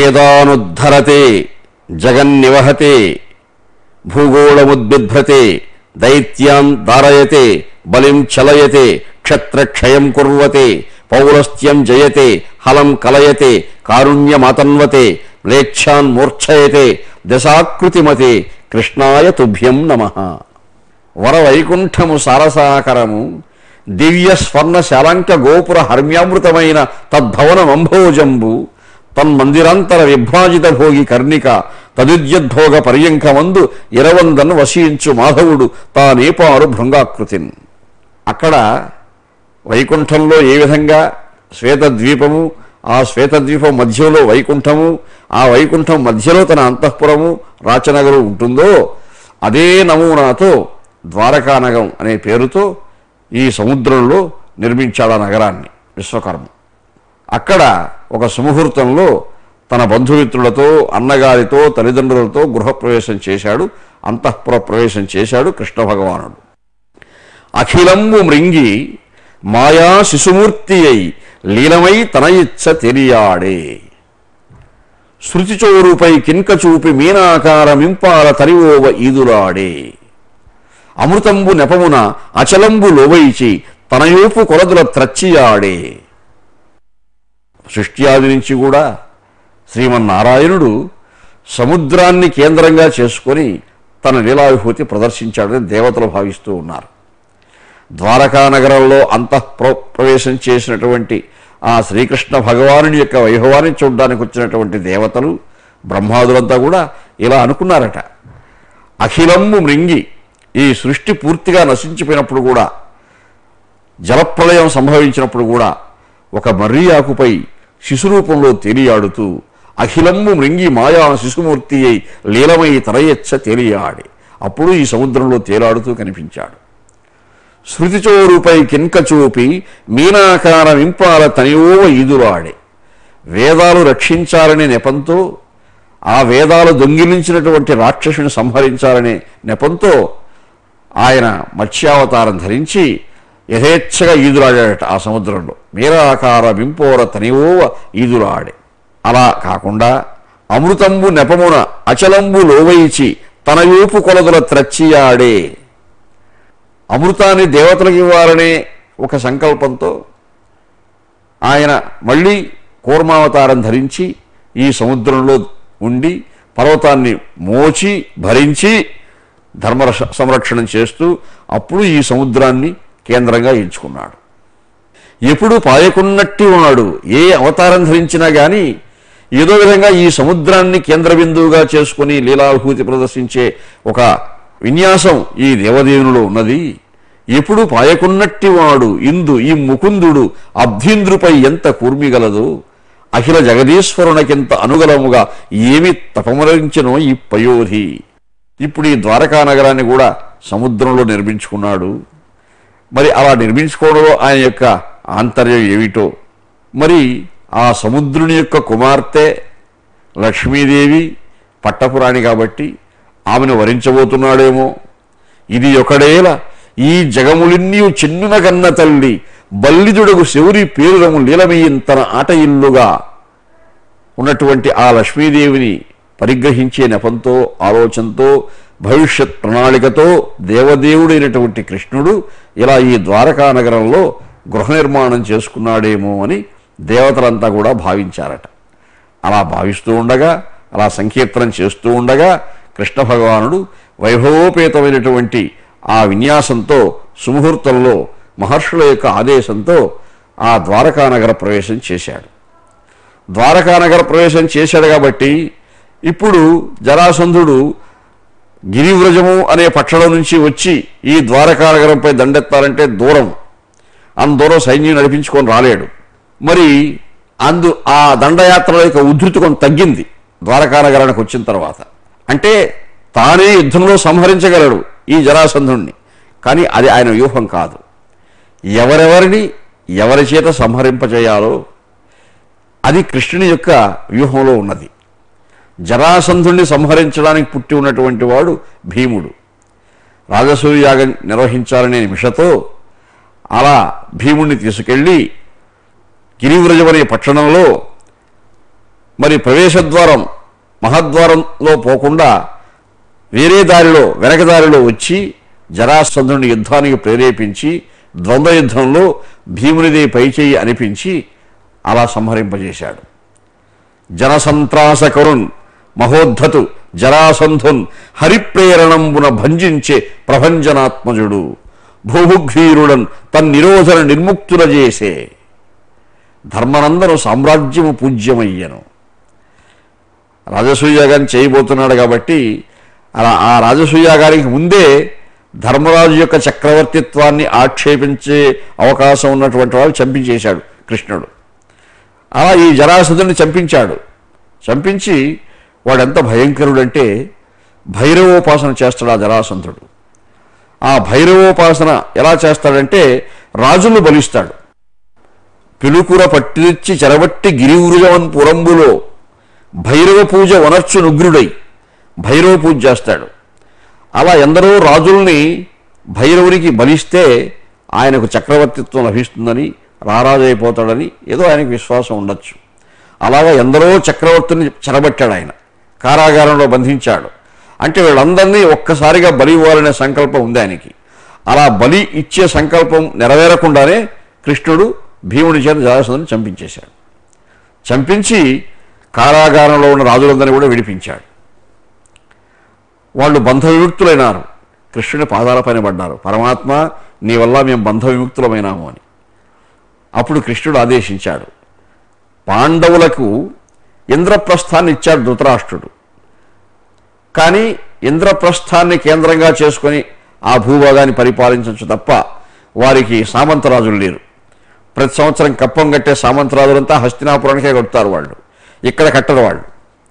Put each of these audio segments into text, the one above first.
వేదానుద్ధరతే జగన్నివహతే భూగోళముద్బిభ్రతే దైత్యాన్ దారయతే బలిం చలయతే క్షత్రక్షయం కుర్వతే పౌరస్త్యం జయతే హలం కలయతే కారుణ్యమాతన్వతే మ్లేచ్ఛాన్ మూర్ఛయతే దశాకృతిమతే కృష్ణాయ తుభ్యం నమ వరవైకుంఠము సారసాకరము దివ్య స్వర్ణ శాలంక గోపుర హర్మ్యామృతమైన తద్భవనమంభోజంబు తన్మందిరాంతర విభ్రాజిత భోగి కర్ణిక తదుద్యద్భోగ పర్యంకమందు ఇరవందన్ వశించు మాధవుడు తానేపారు భృంగాకృతిన్ అక్కడ వైకుంఠంలో ఏ విధంగా శ్వేతద్వీపము ఆ శ్వేతద్వీపం మధ్యలో వైకుంఠము ఆ వైకుంఠం మధ్యలో తన అంతఃపురము రాచనగరు ఉంటుందో అదే నమూనాతో ద్వారకానగం అనే పేరుతో ఈ సముద్రంలో నిర్మించాడు ఆ నగరాన్ని విశ్వకర్మ అక్కడ ఒక సుముహూర్తంలో తన బంధుమిత్రులతో అన్నగారితో తల్లిదండ్రులతో గృహప్రవేశం చేశాడు అంతఃపుర ప్రవేశం చేశాడు కృష్ణ భగవానుడు అఖిలంబు మృంగి మాయా శిశుమూర్తి అయి లీలమై తన ఇచ్చ తెలియాడే శృతిచోరుపై కింక చూపి మీనాకారమింపాల తరివోవ ఈదులాడే అమృతంబు నెపమున అచలంబు లోవైచి తనయూపు కొలదుల త్రచ్చియాడే సృష్ట్యాది నుంచి కూడా శ్రీమన్నారాయణుడు సముద్రాన్ని కేంద్రంగా చేసుకొని తన లీలావిభూతి ప్రదర్శించాడని దేవతలు భావిస్తూ ఉన్నారు ద్వారకా నగరంలో అంతఃప్ర ప్రవేశం చేసినటువంటి ఆ శ్రీకృష్ణ భగవానుని యొక్క వైభవాన్ని చూడడానికి వచ్చినటువంటి దేవతలు బ్రహ్మాదులంతా కూడా ఇలా అనుకున్నారట అఖిలంబు మృంగి ఈ సృష్టి పూర్తిగా నశించిపోయినప్పుడు కూడా జలప్రళయం సంభవించినప్పుడు కూడా ఒక మర్రి ఆకుపై శిశురూపంలో తేలియాడుతూ అఖిలంబు మృంగి మాయా శిశుమూర్తి అయి లీలమై తరయచ్చ తేలియాడి అప్పుడు ఈ సముద్రంలో తేలాడుతూ కనిపించాడు శృతిచోరుపై కింక చూపి మీనాకార వింపాల తనియోవ ఈదురాడే వేదాలు రక్షించాలనే నెపంతో ఆ వేదాలు దొంగిలించినటువంటి రాక్షసుని సంహరించాలనే నెపంతో ఆయన మత్స్యావతారం ధరించి యథేచ్ఛగా ఈదురాడాడట ఆ సముద్రంలో మీరాకార వింపోర తనివోవ ఈదురాడే అలా కాకుండా అమృతంబు నెపమున అచలంబు లోవైచి తన యూపు కొలదుల త్రచ్చియాడే అమృతాన్ని దేవతలకు ఇవ్వాలనే ఒక సంకల్పంతో ఆయన మళ్ళీ కూర్మావతారం ధరించి ఈ సముద్రంలో ఉండి పర్వతాన్ని మోచి భరించి ధర్మ రక్ష- సంరక్షణం చేస్తూ అప్పుడు ఈ సముద్రాన్ని కేంద్రంగా ఎంచుకున్నాడు ఎప్పుడు పాయకున్నట్టి వాడు ఏ అవతారం ధరించినా గాని ఏదో విధంగా ఈ సముద్రాన్ని కేంద్ర బిందువుగా చేసుకుని లీలాభూతి ప్రదర్శించే ఒక విన్యాసం ఈ దేవదేవునిలో ఉన్నది ఎప్పుడు పాయకున్నట్టి వాడు ఇందు ఈ ముకుందుడు అబ్ధీంద్రుపై ఎంత కూర్మిగలదు అఖిల జగదీశ్వరునికింత అనుగలముగా ఏమి తపమరించినో ఈ పయోధి ఇప్పుడు ఈ ద్వారకా నగరాన్ని కూడా సముద్రంలో నిర్మించుకున్నాడు మరి అలా నిర్మించుకోవడంలో ఆయన యొక్క ఆంతర్యం ఏమిటో మరి ఆ సముద్రుని యొక్క కుమార్తె లక్ష్మీదేవి పట్టపురాణి కాబట్టి ఆమెను వరించబోతున్నాడేమో ఇది ఒకడేల ఈ జగములిన్నీ చిన్నున కన్న తల్లి బల్లిదుడగు శౌరి పేరురము లీలమయ్యిన తన ఆట ఇల్లుగా ఉన్నటువంటి ఆ లక్ష్మీదేవిని పరిగ్రహించే నెపంతో ఆలోచనతో భవిష్యత్ ప్రణాళికతో దేవదేవుడైనటువంటి కృష్ణుడు ఇలా ఈ ద్వారకా నగరంలో గృహ నిర్మాణం చేసుకున్నాడేమో అని దేవతలంతా కూడా భావించారట అలా భావిస్తూ ఉండగా అలా సంకీర్తనం చేస్తూ ఉండగా కృష్ణ భగవానుడు వైభవోపేతమైనటువంటి ఆ విన్యాసంతో సుముహూర్తంలో మహర్షుల యొక్క ఆదేశంతో ఆ ద్వారకా నగర ప్రవేశం చేశాడు ద్వారకా నగర ప్రవేశం చేశాడు కాబట్టి ఇప్పుడు జరాసంధుడు గిరివ్రజము అనే పట్టణం నుంచి వచ్చి ఈ ద్వారకా నగరంపై దండెత్తాలంటే దూరం అంత దూరం సైన్యం నడిపించుకొని రాలేడు మరి అందు ఆ దండయాత్రల యొక్క ఉధృతి కొంత తగ్గింది ద్వారకా నగరానికి వచ్చిన తర్వాత అంటే తానే యుద్ధంలో సంహరించగలడు ఈ జరాసంధుణ్ణి కానీ అది ఆయన వ్యూహం కాదు ఎవరెవరిని ఎవరి చేత సంహరింపజేయాలో అది కృష్ణుని యొక్క వ్యూహంలో ఉన్నది జరాసంధుణ్ణి సంహరించడానికి పుట్టి ఉన్నటువంటి వాడు భీముడు రాజసూయాగం నిర్వహించాలనే నిమిషతో అలా భీముణ్ణి తీసుకెళ్ళి గిరివ్రజం అనే పట్టణంలో మరి ప్రవేశద్వారం మహద్వారంలో పోకుండా వేరే దారిలో వెనక దారిలో వచ్చి జరాసంధుని యుద్ధానికి ప్రేరేపించి ద్వంద్వ యుద్ధంలో భీమునిదే పైచేయి అనిపించి అలా సంహరింపజేశాడు జనసంత్రాసకరున్ మహోద్ధతు జరాసంధున్ హరిప్రేరణంబున భంజించే ప్రభంజనాత్మజుడు భూభుగ్ధీరుడన్ తన్నిరోధన నిర్ముక్తుల చేసే ధర్మనందను సామ్రాజ్యము పూజ్యమయ్యను రాజసూయాగాన్ని చేయబోతున్నాడు కాబట్టి అలా ఆ రాజసూయాగానికి ముందే ధర్మరాజు యొక్క చక్రవర్తిత్వాన్ని ఆక్షేపించే అవకాశం ఉన్నటువంటి వాడు చంపించేశాడు కృష్ణుడు అలా ఈ జరాసంధుని చంపించాడు చంపించి వాడెంత భయంకరుడంటే భైరవోపాసన చేస్తాడు ఆ జరాసంధుడు ఆ భైరవోపాసన ఎలా చేస్తాడంటే రాజులు బలిస్తాడు పిలుకుర పట్టిరిచ్చి చెరబట్టి గిరివృజవన్ పురంబులో భైరవ పూజ వనర్చు నుగ్రుడై భైరవ పూజ చేస్తాడు అలా ఎందరో రాజుల్ని భైరవునికి బలిస్తే ఆయనకు చక్రవర్తిత్వం లభిస్తుందని రారాజు అయిపోతాడని ఏదో ఆయనకు విశ్వాసం ఉండొచ్చు అలాగా ఎందరో చక్రవర్తిని చెరబట్టాడు ఆయన కారాగారంలో బంధించాడు అంటే వీళ్ళందరినీ ఒక్కసారిగా బలి ఇవ్వాలనే సంకల్పం ఉంది ఆయనకి అలా బలి ఇచ్చే సంకల్పం నెరవేరకుండానే కృష్ణుడు భీముడి చేత జరాసంధుని చంపించేశాడు చంపించి కారాగారంలో ఉన్న రాజులందరినీ కూడా విడిపించాడు వాళ్ళు బంధ విముక్తులైనారు కృష్ణుని పాదాలపైన పడ్డారు పరమాత్మ నీ వల్ల మేము బంధ విముక్తులమైనాము అని అప్పుడు కృష్ణుడు ఆదేశించాడు పాండవులకు ఇంద్రప్రస్థాన్ని ఇచ్చాడు ధృతరాష్ట్రుడు కానీ ఇంద్రప్రస్థాన్ని కేంద్రంగా చేసుకొని ఆ భూభాగాన్ని పరిపాలించవచ్చు తప్ప వారికి సామంతరాజులు లేరు ప్రతి సంవత్సరం కప్పం కట్టే సామంతరాజులంతా హస్తినాపురానికే కడతారు వాళ్ళు ఇక్కడ కట్టరు వాళ్ళు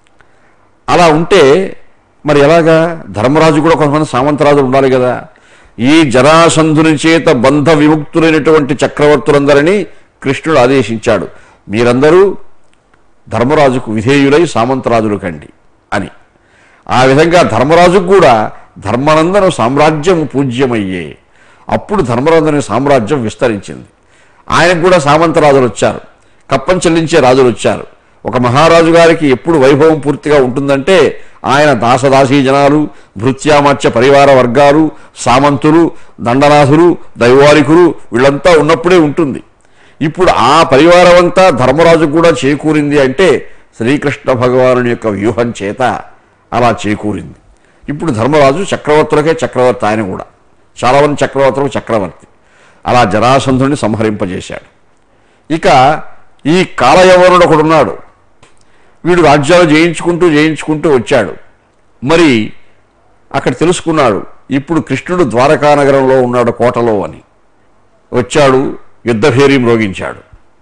అలా ఉంటే మరి ఎలాగా ధర్మరాజు కూడా కొంతమంది సామంతరాజులు ఉండాలి కదా ఈ జరాసంధుని చేత బంధ విముక్తులైనటువంటి చక్రవర్తులందరినీ కృష్ణుడు ఆదేశించాడు మీరందరూ ధర్మరాజుకు విధేయులై సామంతరాజులు కండి అని ఆ విధంగా ధర్మరాజుకు కూడా ధర్మనందన సామ్రాజ్యం పూజ్యమయ్యే అప్పుడు ధర్మనందన సామ్రాజ్యం విస్తరించింది ఆయనకు కూడా సామంతరాజులు వచ్చారు కప్పం చెల్లించే రాజులు వచ్చారు ఒక మహారాజు గారికి ఎప్పుడు వైభవం పూర్తిగా ఉంటుందంటే ఆయన దాసదాసీ జనాలు భృత్యామత్య పరివార వర్గాలు సామంతులు దండనాథులు దైవారికులు వీళ్ళంతా ఉన్నప్పుడే ఉంటుంది ఇప్పుడు ఆ పరివారం అంతా ధర్మరాజు కూడా చేకూరింది అంటే శ్రీకృష్ణ భగవానుని యొక్క వ్యూహం చేత అలా చేకూరింది ఇప్పుడు ధర్మరాజు చక్రవర్తులకే చక్రవర్తి ఆయన కూడా చాలామంది చక్రవర్తులకు చక్రవర్తి అలా జరాసంధుని సంహరింపజేశాడు ఇక ఈ కాలయవనుడు ఒకడున్నాడు వీడు రాజ్యాలు జయించుకుంటూ జయించుకుంటూ వచ్చాడు మరి అక్కడ తెలుసుకున్నాడు ఇప్పుడు కృష్ణుడు ద్వారకా నగరంలో ఉన్నాడు కోటలో అని వచ్చాడు యుద్ధభేరీ మ్రోగించాడు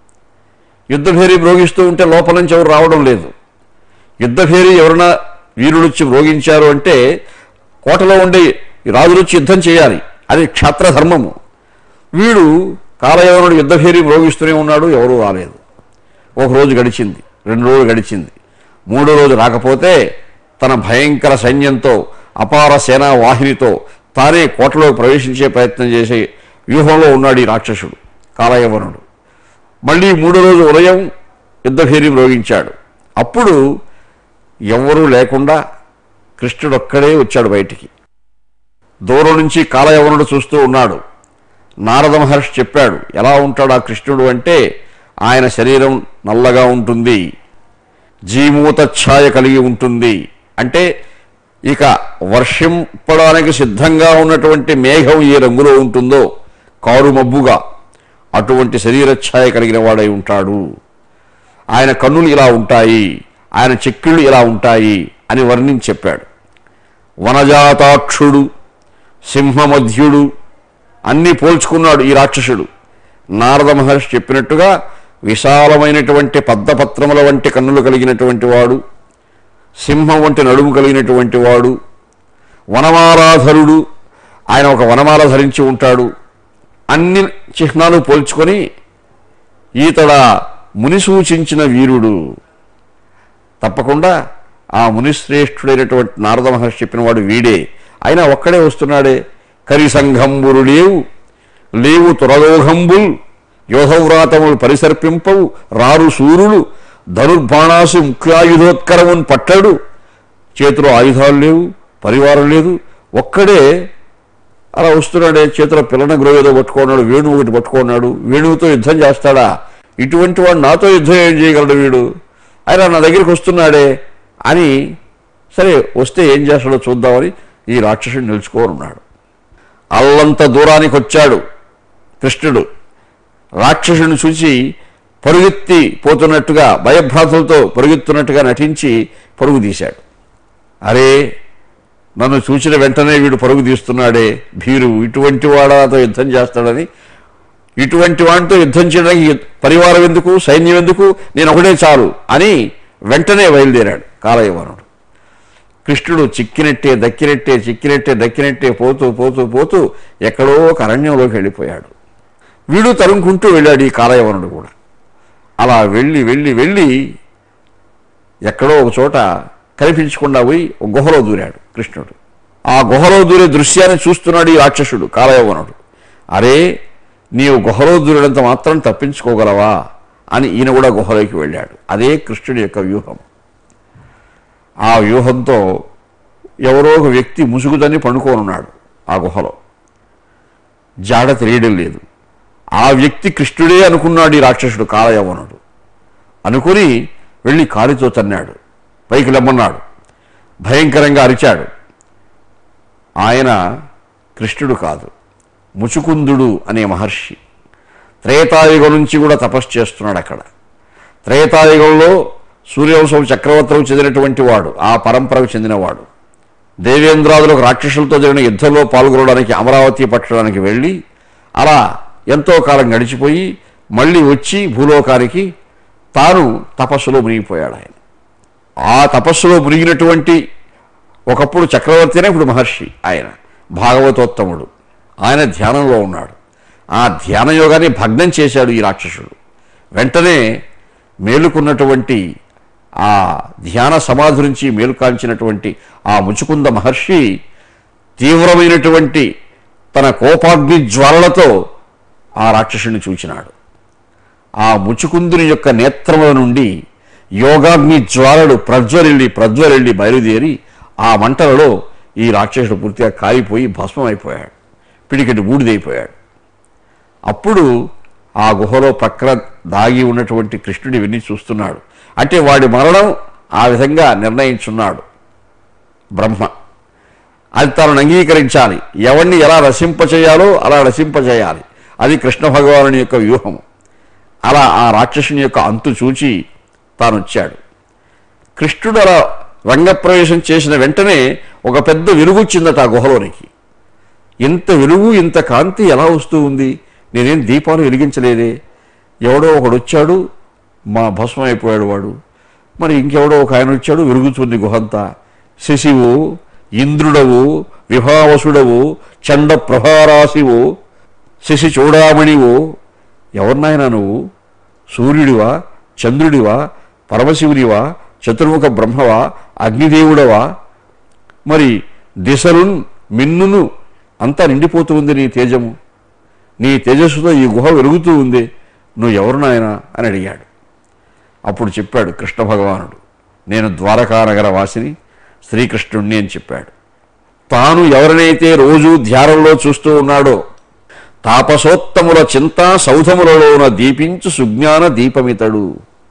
యుద్ధభేరీ మ్రోగిస్తూ ఉంటే లోపల నుంచి ఎవరు రావడం లేదు యుద్ధభేరీ ఎవరైనా వీరులు వచ్చి మ్రోగించారు అంటే కోటలో ఉండే రాజులు వచ్చి యుద్ధం చేయాలి అది క్షాత్రధర్మము వీడు కాలయవనుడు యుద్ధభేరీ మ్రోగిస్తూనే ఉన్నాడు ఎవరూ రాలేదు ఒక రోజు గడిచింది రెండు రోజులు గడిచింది మూడో రోజు రాకపోతే తన భయంకర సైన్యంతో అపార సేనా వాహినితో తానే కోటలోకి ప్రవేశించే ప్రయత్నం చేసే వ్యూహంలో ఉన్నాడు ఈ రాక్షసుడు కాలయవనుడు మళ్ళీ మూడో రోజు ఉదయం యుద్ధభేరి మ్రోగించాడు అప్పుడు ఎవ్వరూ లేకుండా కృష్ణుడు ఒక్కడే వచ్చాడు బయటికి దూరం నుంచి కాలయవనుడు చూస్తూ ఉన్నాడు నారద మహర్షి చెప్పాడు ఎలా ఉంటాడు ఆ కృష్ణుడు అంటే ఆయన శరీరం నల్లగా ఉంటుంది జీమూత ఛాయ కలిగి ఉంటుంది అంటే ఇక వర్షింపడానికి సిద్ధంగా ఉన్నటువంటి మేఘం ఏ రంగులో ఉంటుందో కారు మబ్బుగా అటువంటి శరీర ఛాయ కలిగిన వాడై ఉంటాడు ఆయన కన్నులు ఇలా ఉంటాయి ఆయన చెక్కిళ్ళు ఇలా ఉంటాయి అని వర్ణించి చెప్పాడు వనజాతాక్షుడు సింహమధ్యుడు అన్నీ పోల్చుకున్నాడు ఈ రాక్షసుడు నారద మహర్షి చెప్పినట్టుగా విశాలమైనటువంటి పద్మపత్రముల వంటి కన్నులు కలిగినటువంటి వాడు సింహం వంటి నడుము కలిగినటువంటి వాడు వనమాలాధరుడు ఆయన ఒక వనమాల ధరించి ఉంటాడు అన్ని చిహ్నాలు పోల్చుకొని ఈతడ ముని సూచించిన వీరుడు తప్పకుండా ఆ మునిశ్రేష్ఠుడైనటువంటి నారద మహర్షి చెప్పిన వాడు వీడే అయినా ఒక్కడే వస్తున్నాడే కరి సంఘంబురు లేవు లేవు తురలోఘంబుల్ యోధవ్రాతములు పరిసర్పింపవు రారు సూరులు ధనుర్బాణాసు ముఖ్యాయుధోత్కరమున్ పట్టాడు చేతిలో ఆయుధాలు లేవు పరివారం లేదు ఒక్కడే అలా వస్తున్నాడే చేతిలో పిల్లన గ్రోవేదో పట్టుకున్నాడు వేణువు ఒకటి పట్టుకున్నాడు వేణువుతో యుద్ధం చేస్తాడా ఇటువంటి వాడు నాతో యుద్ధం ఏం చేయగలడు వీడు ఆయన నా దగ్గరికి వస్తున్నాడే అని సరే వస్తే ఏం చేస్తాడో చూద్దామని ఈ రాక్షసుడు నిలుచుకోనున్నాడు అల్లంత దూరానికి వచ్చాడు కృష్ణుడు రాక్షసుని చూసి పరుగెత్తి పోతున్నట్టుగా భయభ్రాంతులతో పరుగెత్తున్నట్టుగా నటించి పరుగు తీశాడు అరే నన్ను చూసిన వెంటనే వీడు పరుగు తీస్తున్నాడే భీరు ఇటువంటి వాడాతో యుద్ధం చేస్తాడని ఇటువంటి వాడితో యుద్ధం చేయడానికి యు- పరివారం ఎందుకు సైన్యం ఎందుకు నేను ఒకటే చాలు అని వెంటనే బయలుదేరాడు కాలయవనుడు కృష్ణుడు చిక్కినట్టే దక్కినట్టే చిక్కినట్టే దక్కినట్టే పోతూ పోతూ పోతూ ఎక్కడో ఒక అరణ్యంలోకి వెళ్ళిపోయాడు వీడు తరుముకుంటూ వెళ్ళాడు ఈ కాలయవనుడు కూడా అలా వెళ్ళి వెళ్ళి వెళ్ళి ఎక్కడో ఒక చోట కనిపించకుండా పోయి ఒక గుహలో దూరాడు కృష్ణుడు ఆ గుహలో దూరే దృశ్యాన్ని చూస్తున్నాడు ఈ రాక్షసుడు కాలయవనుడు అరే నీవు గుహలో దూరేంత మాత్రం తప్పించుకోగలవా అని ఈయన కూడా గుహలోకి వెళ్ళాడు అదే కృష్ణుడి యొక్క వ్యూహం ఆ వ్యూహంతో ఎవరో ఒక వ్యక్తి ముసుగుదని పండుకోనున్నాడు ఆ గుహలో జాడ తెలియడం లేదు ఆ వ్యక్తి కృష్ణుడే అనుకున్నాడు ఈ రాక్షసుడు కాలయవనుడు అనుకుని వెళ్ళి కాలితో తన్నాడు పైకి లమ్మన్నాడు భయంకరంగా అరిచాడు ఆయన కృష్ణుడు కాదు ముచుకుందుడు అనే మహర్షి త్రేతాయుగం నుంచి కూడా తపస్సు చేస్తున్నాడు అక్కడ త్రేతాయుగంలో సూర్యవంశం చక్రవర్తులకు చెందినటువంటి వాడు ఆ పరంపరకు చెందినవాడు దేవేంద్రాదులకు రాక్షసులతో జరిగిన యుద్ధంలో పాల్గొనడానికి అమరావతి పట్టడానికి వెళ్ళి అలా ఎంతో కాలం గడిచిపోయి మళ్ళీ వచ్చి భూలోకానికి తాను తపస్సులో మునిగిపోయాడు ఆయన ఆ తపస్సులో మునిగినటువంటి ఒకప్పుడు చక్రవర్తినే ఇప్పుడు మహర్షి ఆయన భాగవతోత్తముడు ఆయన ధ్యానంలో ఉన్నాడు ఆ ధ్యాన యోగాన్ని భగ్నం చేశాడు ఈ రాక్షసుడు వెంటనే మేలుకున్నటువంటి ఆ ధ్యాన సమాధి నుంచి మేలుకాంచినటువంటి ఆ ముచుకుంద మహర్షి తీవ్రమైనటువంటి తన కోపాగ్ని జ్వాలలతో ఆ రాక్షసుని చూచినాడు ఆ ముచుకుందుని యొక్క నేత్రముల నుండి యోగాగ్ని జ్వాలలు ప్రజ్వరిల్లి ప్రజ్వరిల్లి బయలుదేరి ఆ మంటలలో ఈ రాక్షసుడు పూర్తిగా కాలిపోయి భస్మమైపోయాడు పిడికెటి బూడిదైపోయాడు అప్పుడు ఆ గుహలో పక్కన దాగి ఉన్నటువంటి కృష్ణుడి విని చూస్తున్నాడు అంటే వాడి మరణం ఆ విధంగా నిర్ణయించున్నాడు బ్రహ్మ అది తనను అంగీకరించాలి ఎవరిని ఎలా రసింపచేయాలో అలా రసింపచేయాలి అది కృష్ణ భగవానుని యొక్క వ్యూహము అలా ఆ రాక్షసుని యొక్క అంతు చూచి తాను వచ్చాడు కృష్ణుడు అలా రంగప్రవేశం చేసిన వెంటనే ఒక పెద్ద వెలుగొచ్చిందట ఆ గుహలోనికి ఇంత వెలుగు ఇంత కాంతి ఎలా వస్తూ ఉంది నేనేం దీపాలు వెలిగించలేదే ఎవడో ఒకడు వచ్చాడు మా భస్మం అయిపోయాడు వాడు మరి ఇంకెవడో ఒక ఆయన వచ్చాడు వెలుగుతుంది గుహంతా శశివు ఇంద్రుడవు విభావసుడవు చండ ప్రభారాశివు శశి చూడామణివు ఎవరినైనా నువ్వు సూర్యుడివా చంద్రుడివా పరమశివుడివా చతుర్ముఖ బ్రహ్మవా అగ్నిదేవుడవా మరి దిశలున్ మిన్నును అంతా నిండిపోతూ ఉంది నీ తేజము నీ తేజస్సుతో ఈ గుహ వెలుగుతూ ఉంది నువ్వు ఎవరు నాయనా అని అడిగాడు అప్పుడు చెప్పాడు కృష్ణ భగవానుడు నేను ద్వారకా నగర వాసిని శ్రీకృష్ణుణ్ణి అని చెప్పాడు తాను ఎవరినైతే రోజు ధ్యానంలో చూస్తూ ఉన్నాడో తాపసోత్తముల చింత సౌధములలోన దీపించు సుజ్ఞాన దీపమితడు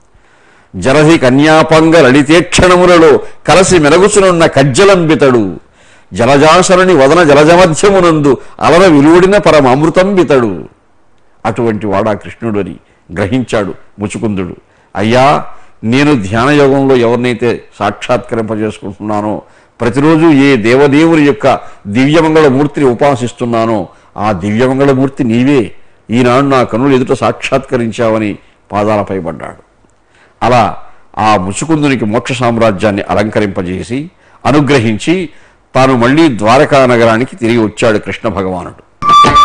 జరహి కన్యాపంగ లలితేక్షణములలో కలసి మెరుగుచునున్న కజ్జలంబితడు జలజాసరుని వదన జలజమధ్యమునందు అలర విలువడిన పరమామృతంబితడు అటువంటి వాడా కృష్ణుడు అని గ్రహించాడు ముచుకుందుడు అయ్యా నేను ధ్యానయోగంలో ఎవరినైతే సాక్షాత్కరింపజేసుకుంటున్నానో ప్రతిరోజు ఏ దేవదేవుని యొక్క దివ్యమంగళ మూర్తిని ఉపాసిస్తున్నానో ఆ దివ్యమంగళ మూర్తి నీవే ఈనాడు నా కనులు ఎదుట సాక్షాత్కరించావని పాదాలపై పడ్డాడు అలా ఆ ముచుకుందునికి మోక్ష సామ్రాజ్యాన్ని అలంకరింపజేసి అనుగ్రహించి తాను మళ్ళీ ద్వారకా నగరానికి తిరిగి వచ్చాడు కృష్ణ భగవానుడు